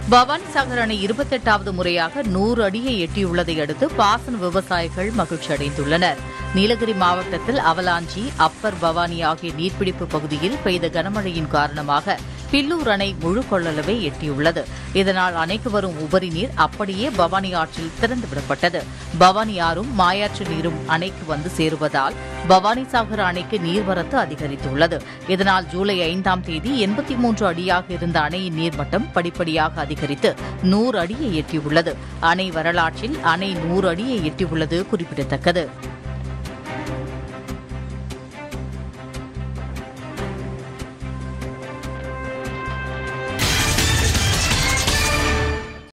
பவானி சாகர் அணை இருபத்தெட்டாவது முறையாக நூறு அடியை எட்டியுள்ளதை அடுத்து பாசன விவசாயிகள் மகிழ்ச்சி அடைந்துள்ளனர் நீலகிரி மாவட்டத்தில் அவலாஞ்சி அப்பர் பவானி ஆகிய நீர்பிடிப்பு பகுதியில் பெய்த கனமழையின் காரணமாக பில்லூர் அணை முழு கொள்ளளவை எட்டியுள்ளது இதனால் அணைக்கு வரும் உபரி நீர் அப்படியே பவானி ஆற்றில் திறந்துவிடப்பட்டது பவானி ஆறும் மாயாற்று நீரும் அணைக்கு வந்து சேருவதால் பவானி சாகர் அணைக்கு நீர்வரத்து அதிகரித்துள்ளது இதனால் ஜூலை ஐந்தாம் தேதி எண்பத்தி மூன்று அடியாக இருந்த அணையின் நீர்மட்டம் படிப்படியாக அதிகரித்து நூறு அடியை எட்டியுள்ளது அணை வரலாற்றில் அணை நூறு அடியை எட்டியுள்ளது குறிப்பிடத்தக்கது